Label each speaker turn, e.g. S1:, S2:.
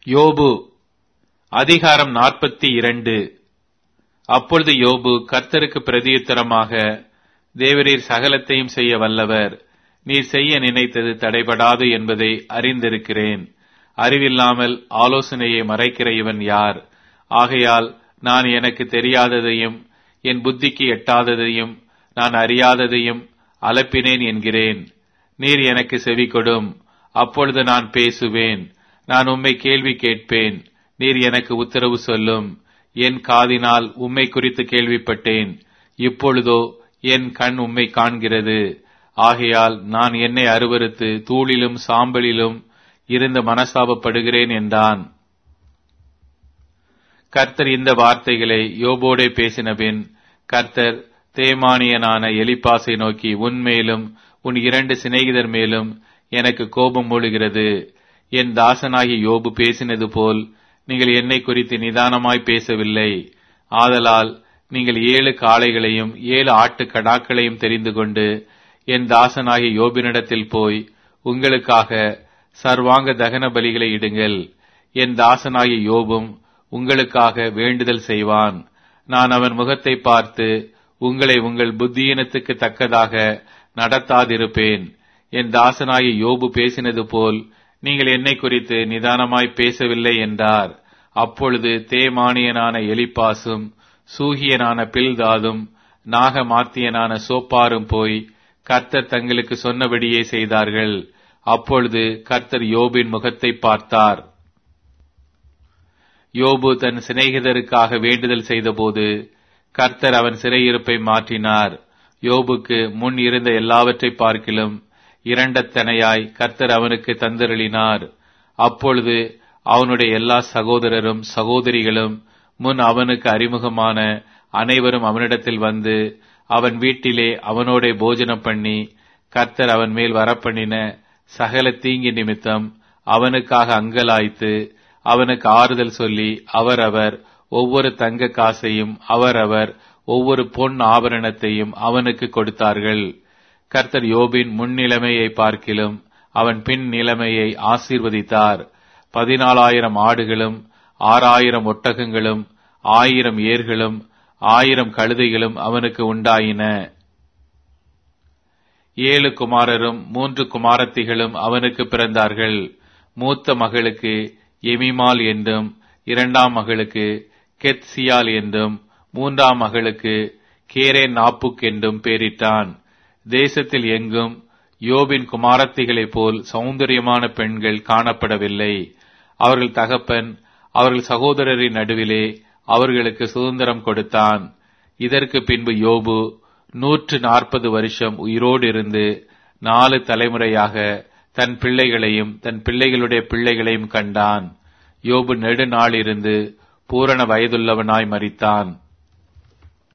S1: யோபு அதிகாரம் நாற்பத்தி இரண்டு அப்பொழுது யோபு கர்த்தருக்கு பிரதியுத்தரமாக தேவரீர் சகலத்தையும் செய்ய வல்லவர் நீர் செய்ய நினைத்தது தடைபடாது என்பதை அறிந்திருக்கிறேன் அறிவில்லாமல் ஆலோசனையை மறைக்கிற இவன் யார் ஆகையால் நான் எனக்கு தெரியாததையும் என் புத்திக்கு எட்டாததையும் நான் அறியாததையும் அலப்பினேன் என்கிறேன் நீர் எனக்கு செவி கொடும் அப்பொழுது நான் பேசுவேன் நான் உம்மை கேள்வி கேட்பேன் நீர் எனக்கு உத்தரவு சொல்லும் என் காதினால் உம்மை குறித்து கேள்விப்பட்டேன் இப்பொழுதோ என் கண் உம்மை காண்கிறது ஆகையால் நான் என்னை அருவருத்து தூளிலும் சாம்பலிலும் இருந்து மனஸ்தாபப்படுகிறேன் என்றான் கர்த்தர் இந்த வார்த்தைகளை யோபோடே பேசினபின் கர்த்தர் தேமானியனான எலிப்பாசை நோக்கி உன்மேலும் உன் இரண்டு சிநேகிதர் மேலும் எனக்கு கோபம் மூழுகிறது என் தாசனாகி யோபு பேசினது போல் நீங்கள் என்னை குறித்து நிதானமாய் பேசவில்லை ஆதலால் நீங்கள் ஏழு காளைகளையும் ஏழு ஆட்டு கடாக்களையும் தெரிந்து கொண்டு என் தாசனாகி யோபினிடத்தில் போய் உங்களுக்காக சர்வாங்க தகன பலிகளை இடுங்கள் என் தாசனாகி யோபும் உங்களுக்காக வேண்டுதல் செய்வான் நான் அவன் முகத்தை பார்த்து உங்களை உங்கள் புத்தியினத்துக்கு தக்கதாக நடத்தாதிருப்பேன் என் தாசனாகி யோபு பேசினது போல் நீங்கள் என்னை குறித்து நிதானமாய் பேசவில்லை என்றார் அப்பொழுது தேமானியனான எலிப்பாசும் சூகியனான பில்தாதும் நாகமாத்தியனான சோப்பாரும் போய் கர்த்தர் தங்களுக்கு சொன்னபடியே செய்தார்கள் அப்பொழுது கர்த்தர் யோபின் முகத்தை பார்த்தார் யோபு தன் சிநேகிதருக்காக வேண்டுதல் செய்தபோது கர்த்தர் அவன் சிறையிருப்பை மாற்றினார் யோபுக்கு முன் இருந்த எல்லாவற்றை பார்க்கிலும் இரண்டத்தனையாய் கர்த்தர் அவனுக்கு தந்தருளினார் அப்பொழுது அவனுடைய எல்லா சகோதரரும் சகோதரிகளும் முன் அவனுக்கு அறிமுகமான அனைவரும் அவனிடத்தில் வந்து அவன் வீட்டிலே அவனோட போஜனம் பண்ணி கர்த்தர் அவன் மேல் வரப்பண்ணின சகல தீங்கி நிமித்தம் அவனுக்காக அங்கலாய்த்து அவனுக்கு ஆறுதல் சொல்லி அவரவர் ஒவ்வொரு தங்க காசையும் அவரவர் ஒவ்வொரு பொன் ஆபரணத்தையும் அவனுக்கு கொடுத்தார்கள் கர்த்தர் யோபின் முன்னிலைமையை பார்க்கிலும் அவன் பின் நிலைமையை ஆசீர்வதித்தார் பதினாலாயிரம் ஆடுகளும் ஆறாயிரம் ஒட்டகங்களும் ஆயிரம் ஏர்களும் ஆயிரம் கழுதைகளும் அவனுக்கு உண்டாயின ஏழு குமாரரும் மூன்று குமாரத்திகளும் அவனுக்கு பிறந்தார்கள் மூத்த மகளுக்கு எமிமால் என்றும் இரண்டாம் மகளுக்கு கெத்சியால் என்றும் மூன்றாம் மகளுக்கு கேரே நாப்புக் என்றும் பேரிட்டான் தேசத்தில் எங்கும் யோபின் குமாரத்திகளைப் போல் சௌந்தரியமான பெண்கள் காணப்படவில்லை அவர்கள் தகப்பன் அவர்கள் சகோதரரின் நடுவிலே அவர்களுக்கு சுதந்திரம் கொடுத்தான் இதற்கு பின்பு யோபு நூற்று நாற்பது வருஷம் உயிரோடு இருந்து நாலு தலைமுறையாக தன் பிள்ளைகளையும் தன் பிள்ளைகளுடைய பிள்ளைகளையும் கண்டான் யோபு நெடுநாள் இருந்து பூரண வயதுள்ளவனாய் மறித்தான்